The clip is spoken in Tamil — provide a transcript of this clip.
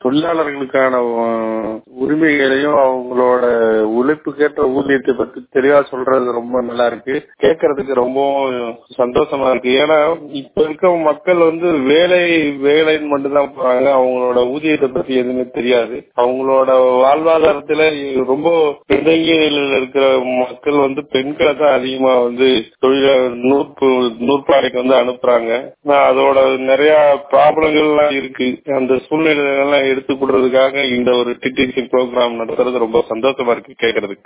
தொழிலாளர்களுக்கான அஹ், உரிமைகளையும் அவங்களோட உழைப்புக்கேற்ற ஊதியத்தை பத்தி தெளிவா சொல்றது ரொம்ப நல்லா இருக்கு கேட்கறதுக்கு ரொம்பவும் சந்தோஷமா இருக்கு ஏன்னா இப்ப இருக்க மக்கள் வந்து வேலை வேலைன்னு மட்டும்தான் போறாங்க அவங்களோட ஊதியத்தை பத்தி எதுவுமே தெரியாது அவங்களோட வாழ்வாதாரத்துல ரொம்ப பின்தங்கிய நிலையில இருக்கிற மக்கள் வந்து பெண்களை தான் அதிகமா வந்து தொழில நூற்பு நூற்பாலைக்கு வந்து அனுப்புறாங்க நான் அதோட நிறைய ப்ராப்ளங்கள்லாம் இருக்கு அந்த சூழ்நிலைகள்லாம் எடுத்து கொடுறதுக்காக இந்த ஒரு டிடிசி ப்ரோக்ராம் நடத்துறது ரொம்ப சந்தோஷமா இருக்கு கேட்கறதுக்கு